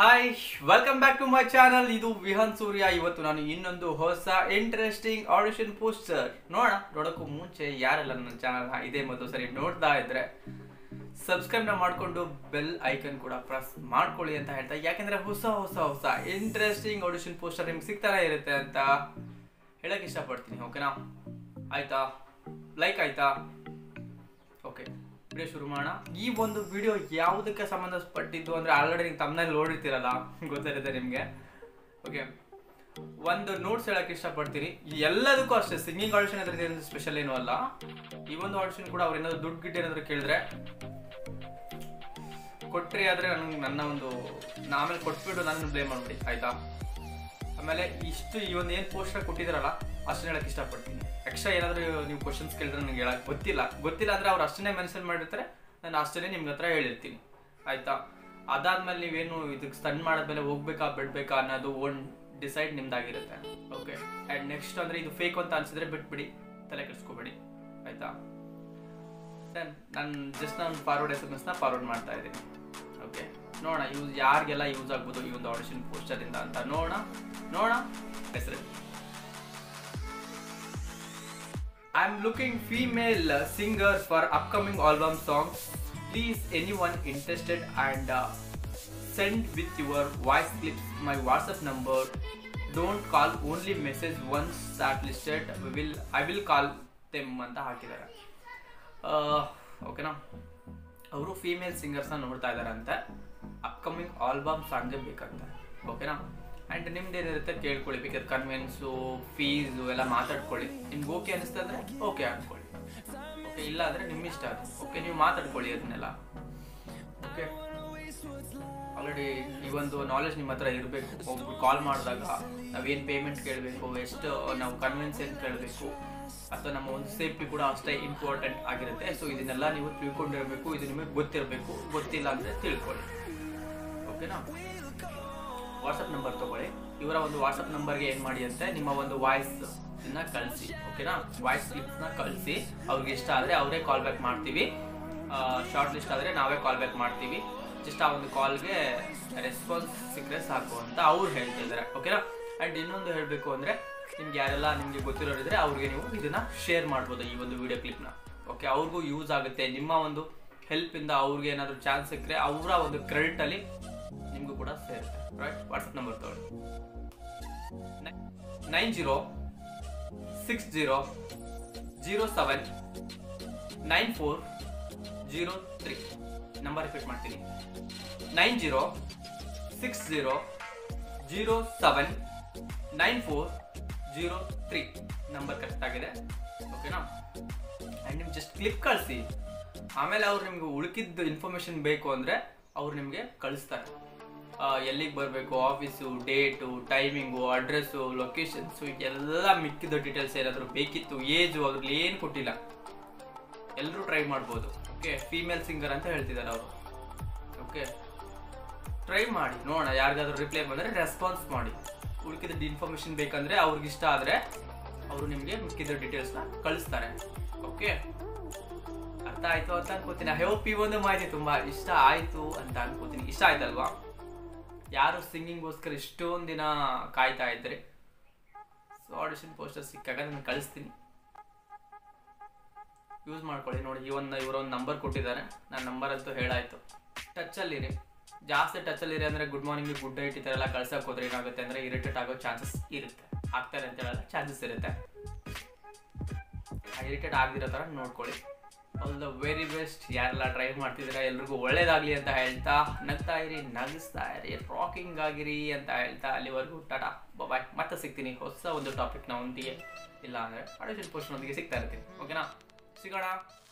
hi welcome back to my channel ಇದು ವಿಹನ್ ಸೂರ್ಯ ಇವತ್ತು ನಾನು ಇನ್ನೊಂದು ಹೊಸ ಇಂಟ್ರೆಸ್ಟಿಂಗ್ ಆಡಿಷನ್ ಪೋಸ್ಟರ್ ನೋಡೋಣ ನೋಡೋಕ್ಕೂ ಮುಂಚೆ ಯಾರೆಲ್ಲ ನನ್ನ ಚಾನಲ್ ಇದೇ ಮೊದಲು ಸರಿ ನೋಡ್ತಾ ಇದ್ರೆ ಸಬ್ಸ್ಕ್ರೈಬ್ ನ ಮಾಡ್ಕೊಂಡು ಬೆಲ್ ಐಕನ್ ಕೂಡ ಪ್ರೆಸ್ ಮಾಡ್ಕೊಳ್ಳಿ ಅಂತ ಹೇಳ್ತಾ ಯಾಕೆಂದ್ರೆ ಹೊಸ ಹೊಸ ಹೊಸ ಇಂಟ್ರೆಸ್ಟಿಂಗ್ ಆಡಿಷನ್ ಪೋಸ್ಟರ್ ನಿಮ್ಗೆ ಸಿಗ್ತಾನೆ ಇರುತ್ತೆ ಅಂತ ಹೇಳಕ್ ಇಷ್ಟಪಡ್ತೀನಿ ಓಕೆನಾ ಆಯ್ತಾ ಲೈಕ್ ಆಯ್ತಾ ಓಕೆ ವಿಡಿಯೋ ಶುರು ಮಾಡೋಣ ಈ ಒಂದು ವಿಡಿಯೋ ಯಾವುದಕ್ಕೆ ಸಂಬಂಧಪಟ್ಟಿದ್ದು ಅಂದ್ರೆ ಆಲ್ರೆಡಿ ನೀವು ತಮ್ಮನಲ್ಲಿ ನೋಡಿರ್ತೀರಲ್ಲ ಗೊತ್ತಿರುತ್ತೆ ನಿಮಗೆ ಓಕೆ ಒಂದು ನೋಟ್ಸ್ ಹೇಳಕ್ ಇಷ್ಟಪಡ್ತೀನಿ ಈ ಎಲ್ಲದಕ್ಕೂ ಅಷ್ಟೇ ಸಿಂಗಿಂಗ್ ಆಡಿಷನ್ ಅದ್ರದ್ದು ಏನು ಸ್ಪೆಷಲ್ ಏನೂ ಅಲ್ಲ ಈ ಒಂದು ಆಡಿಷನ್ ಕೂಡ ಅವ್ರು ಏನಾದ್ರು ದುಡ್ಡು ಗಿಡ್ಡು ಏನಾದ್ರು ಕೇಳಿದ್ರೆ ಕೊಟ್ರಿ ಆದ್ರೆ ನನಗೆ ನನ್ನ ಒಂದು ನಾ ಆಮೇಲೆ ಕೊಟ್ಬಿಟ್ಟು ನನ್ನ ಬ್ಲೇಮ್ ಮಾಡ್ಬಿಡಿ ಆಯ್ತಾ ಆಮೇಲೆ ಇಷ್ಟು ಈ ಒಂದು ಏನು ಪೋಸ್ಟರ್ ಕೊಟ್ಟಿದ್ದಾರಲ್ಲ ಅಷ್ಟನ್ನ ಹೇಳಕ್ ಇಷ್ಟಪಡ್ತೀನಿ ಎಕ್ಸ್ಟ್ರಾ ಏನಾದರೂ ನೀವು ಕ್ವಶನ್ಸ್ ಕೇಳಿದ್ರೆ ನನಗೆ ಹೇಳಕ್ ಗೊತ್ತಿಲ್ಲ ಗೊತ್ತಿಲ್ಲ ಅಂದ್ರೆ ಅವ್ರು ಅಷ್ಟನ್ನೇ ಮೆನ್ಷನ್ ಮಾಡಿರ್ತಾರೆ ನಾನು ಅಷ್ಟನ್ನೇ ನಿಮ್ಗೆ ಹತ್ರ ಹೇಳಿರ್ತೀನಿ ಆಯ್ತಾ ಅದಾದ್ಮೇಲೆ ನೀವೇನು ಇದಕ್ಕೆ ಸ್ಟನ್ ಮಾಡಿದ್ಮೇಲೆ ಹೋಗ್ಬೇಕಾ ಬಿಡ್ಬೇಕಾ ಅನ್ನೋದು ಓನ್ ಡಿಸೈಡ್ ನಿಮ್ದಾಗಿರುತ್ತೆ ಓಕೆ ಆ್ಯಂಡ್ ನೆಕ್ಸ್ಟ್ ಅಂದ್ರೆ ಇದು ಫೇಕ್ ಅಂತ ಅನ್ಸಿದ್ರೆ ಬಿಟ್ಬಿಡಿ ತಲೆ ಕೆಡಿಸ್ಕೋಬೇಡಿ ಆಯ್ತಾ ದೆನ್ ನಾನು ಜಸ್ಟ್ ನಾನು ಫಾರ್ವರ್ಡ್ ಎಸ್ ಎಮ್ ಎಸ್ನ ಫಾರ್ವರ್ಡ್ ಮಾಡ್ತಾ ಇದ್ದೀನಿ ಓಕೆ ನೋಡೋಣ ಯೂಸ್ ಯಾರಿಗೆಲ್ಲ ಯೂಸ್ ಆಗ್ಬೋದು ಈ ಒಂದು ಆಡಿಷನ್ ಪೋಸ್ಟರಿಂದ ಅಂತ ನೋಡೋಣ ನೋಡೋಣ ಹೆಸರು I am looking female singers for upcoming album songs please any one interested and send with your voice clips my WhatsApp number don't call only message once start listed will I will call them ಅಂತ ಹಾಕಿದ್ದಾರೆ ಓಕೆನಾ ಅವರು female ಸಿಂಗರ್ಸ್ನ ನೋಡ್ತಾ ಇದ್ದಾರಂತೆ upcoming album ಸಾಂಗ್ಗೆ ಬೇಕಂತ ಓಕೆನಾ and ನಿಮ್ದು ಏನಿರುತ್ತೆ ಕೇಳ್ಕೊಳ್ಳಿ ಬೇಕಾದ್ರೆ ಕನ್ವೆನ್ಸು ಫೀಸು ಎಲ್ಲ ಮಾತಾಡ್ಕೊಳ್ಳಿ ನಿಮ್ಗೆ ಓಕೆ ಅನಿಸ್ತಾ ಅಂದ್ರೆ ಓಕೆ ಅನ್ಕೊಳ್ಳಿ ಓಕೆ ಇಲ್ಲ ಅಂದರೆ ನಿಮ್ಮ ಇಷ್ಟ ಅದು ಓಕೆ ನೀವು ಮಾತಾಡ್ಕೊಳ್ಳಿ ಅದನ್ನೆಲ್ಲ ಓಕೆ ಆಲ್ರೆಡಿ ಈ ಒಂದು ನಾಲೆಜ್ ನಿಮ್ಮ ಹತ್ರ ಇರಬೇಕು ಒಬ್ರು ಕಾಲ್ ಮಾಡಿದಾಗ ನಾವೇನು ಪೇಮೆಂಟ್ ಕೇಳಬೇಕು ಎಷ್ಟು ನಾವು ಕನ್ವಿನ್ಸ್ ಏನು ಕೇಳಬೇಕು ಅಥವಾ ನಮ್ಮ ಒಂದು ಸೇಫ್ಟಿ ಕೂಡ ಅಷ್ಟೇ ಇಂಪಾರ್ಟೆಂಟ್ ಆಗಿರುತ್ತೆ ಸೊ ಇದನ್ನೆಲ್ಲ ನೀವು ತಿಳ್ಕೊಂಡಿರಬೇಕು ಇದು ನಿಮಗೆ ಗೊತ್ತಿರಬೇಕು ಗೊತ್ತಿಲ್ಲ ಅಂದರೆ ತಿಳ್ಕೊಳ್ಳಿ ಓಕೆನಾ ವಾಟ್ಸಪ್ ನಂಬರ್ ತಗೊಳ್ಳಿ ಇವರ ಒಂದು ವಾಟ್ಸಪ್ ನಂಬರ್ಗೆ ಏನು ಮಾಡಿ ಅಂತೆ ನಿಮ್ಮ ಒಂದು ವಾಯ್ಸ್ ನ ಕಳಿಸಿ ಓಕೆನಾ ವಾಯ್ಸ್ ಕ್ಲಿಪ್ಸ್ನ ಕಳಿಸಿ ಅವ್ರಿಗೆ ಇಷ್ಟ ಆದರೆ ಅವರೇ ಕಾಲ್ ಬ್ಯಾಕ್ ಮಾಡ್ತೀವಿ ಶಾರ್ಟ್ ಲಿಸ್ಟ್ ಆದರೆ ನಾವೇ ಕಾಲ್ ಬ್ಯಾಕ್ ಮಾಡ್ತೀವಿ ಜಸ್ಟ್ ಆ ಒಂದು ಕಾಲ್ಗೆ ರೆಸ್ಪಾನ್ಸ್ ಸಿಕ್ಕರೆ ಸಾಕು ಅಂತ ಅವ್ರು ಹೇಳ್ತಿದ್ದಾರೆ ಓಕೆನಾ ಆ್ಯಂಡ್ ಇನ್ನೊಂದು ಹೇಳಬೇಕು ಅಂದರೆ ನಿಮ್ಗೆ ಯಾರೆಲ್ಲ ನಿಮಗೆ ಗೊತ್ತಿರೋರಿದ್ರೆ ಅವ್ರಿಗೆ ನೀವು ಇದನ್ನ ಶೇರ್ ಮಾಡ್ಬೋದು ಈ ಒಂದು ವಿಡಿಯೋ ಕ್ಲಿಪ್ನ ಓಕೆ ಅವ್ರಿಗೂ ಯೂಸ್ ಆಗುತ್ತೆ ನಿಮ್ಮ ಒಂದು ಹೆಲ್ಪಿಂದ ಅವ್ರಿಗೆ ಏನಾದರೂ ಚಾನ್ಸ್ ಸಿಕ್ಕರೆ ಅವರ ಒಂದು ಕ್ರೆಡಿಟಲ್ಲಿ ನಿಮಗೂ ಕೂಡ ಸೇರುತ್ತೆ ರೈಟ್ ವಾಟ್ಸಪ್ ನಂಬರ್ ತಗೊಳ್ಳಿ nine zero six zero zero seven nine four zero three number repeat ಮಾಡ್ತೀನಿ nine zero six zero zero seven nine four zero three number correct ಆಗಿದೆ ಓಕೆನಾ ಆ್ಯಂಡ್ ನಿಮ್ಗೆ ಜಸ್ಟ್ ಕ್ಲಿಪ್ ಕಳಿಸಿ ಆಮೇಲೆ ಅವ್ರು ನಿಮ್ಗೆ ಉಳುಕಿದ್ದು ಇನ್ಫಾರ್ಮೇಶನ್ ಬೇಕು ಅಂದರೆ ಅವ್ರು ನಿಮಗೆ ಕಳಿಸ್ತಾರೆ ಎಲ್ಲಿಗೆ ಬರಬೇಕು office date timing address locations ಎಲ್ಲ ಮಿಕ್ಕಿದ ಡೀಟೇಲ್ಸ್ ಏನಾದರೂ ಬೇಕಿತ್ತು ಏಜು ಅದ್ರಲ್ಲಿ ಏನು ಕೊಟ್ಟಿಲ್ಲ ಎಲ್ಲರೂ ಟ್ರೈ ಮಾಡ್ಬೋದು ಓಕೆ ಫೀಮೇಲ್ ಸಿಂಗರ್ ಅಂತ ಹೇಳ್ತಿದ್ದಾರೆ ಅವರು ಓಕೆ ಟ್ರೈ ಮಾಡಿ ನೋಡೋಣ ಯಾರಿಗಾದ್ರೂ ರಿಪ್ಲೈ ಬಂದರೆ ರೆಸ್ಪಾನ್ಸ್ ಮಾಡಿ ಉಳ್ಕಿದ ಇನ್ಫಾರ್ಮೇಶನ್ ಬೇಕಂದ್ರೆ ಅವ್ರಿಗೆ ಇಷ್ಟ ಆದರೆ ಅವರು ನಿಮಗೆ ಮಿಕ್ಕಿದ ಡೀಟೇಲ್ಸ್ನ ಕಳಿಸ್ತಾರೆ ಓಕೆ ಅರ್ಥ ಆಯ್ತು ಅಂತ ಅನ್ಕೋತೀನಿ ಐ ಹೋಪ್ ಈ ಒಂದು ಮಾಹಿತಿ ತುಂಬಾ ಇಷ್ಟ ಆಯ್ತು ಅಂತ ಅನ್ಕೋತೀನಿ ಇಷ್ಟ ಆಯ್ತಲ್ವಾ ಯಾರು ಸಿಂಗಿಂಗ್ಗೋಸ್ಕರ ಇಷ್ಟೊಂದು ದಿನ ಕಾಯ್ತಾ ಇದ್ರೆ ಸೊ ಆಡಿಷನ್ ಪೋಸ್ಟರ್ ಸಿಕ್ಕಾಗ ನಾನು ಕಳಿಸ್ತೀನಿ ಯೂಸ್ ಮಾಡ್ಕೊಳ್ಳಿ ನೋಡಿ ಈ ಒಂದು ಇವರ ಒಂದು ನಂಬರ್ ಕೊಟ್ಟಿದ್ದಾರೆ ನನ್ನ ನಂಬರ್ ಅಂತೂ ಹೇಳಾಯ್ತು ಟಚಲ್ಲಿರಿ ಜಾಸ್ತಿ ಟಚಲ್ಲಿರಿ ಅಂದರೆ ಗುಡ್ ಮಾರ್ನಿಂಗ್ ಗುಡ್ ನೈಟ್ ಈ ಥರ ಎಲ್ಲ ಕಳ್ಸಕ್ಕೆ ಹೋದ್ರೆ ಏನಾಗುತ್ತೆ ಅಂದರೆ ಇರಿಟೇಟ್ ಆಗೋ ಚಾನ್ಸಸ್ ಇರುತ್ತೆ ಆಗ್ತಾರೆ ಅಂತ ಹೇಳಲ್ಲ ಚಾನ್ಸಸ್ ಇರುತ್ತೆ ಇರಿಟೇಟ್ ಆಗದಿರೋ ಥರ ನೋಡ್ಕೊಳ್ಳಿ ಆಲ್ ದ ವೆರಿ ಬೆಸ್ಟ್ ಯಾರೆಲ್ಲ ಟ್ರೈ ಮಾಡ್ತಿದ್ದೀರಾ ಎಲ್ರಿಗೂ ಒಳ್ಳೇದಾಗಲಿ ಅಂತ ಹೇಳ್ತಾ ನಗ್ತಾ ಇರಿ ನಗಿಸ್ತಾ ಇರಿ ರಾಕಿಂಗ್ ಆಗಿರಿ ಅಂತ ಹೇಳ್ತಾ ಅಲ್ಲಿವರೆಗೂ ಟಾಟಾ ಬಾಯ್ ಮತ್ತೆ ಸಿಗ್ತೀನಿ ಹೊಸ ಒಂದು ಟಾಪಿಕ್ನ ಒಂದಿಗೆ ಇಲ್ಲ ಅಂದರೆ ಆಡಿಷನ್ ಪೋಸ್ಟ್ನೊಂದಿಗೆ ಸಿಗ್ತಾ ಇರ್ತೀನಿ ಓಕೆನಾ ಸಿಗೋಣ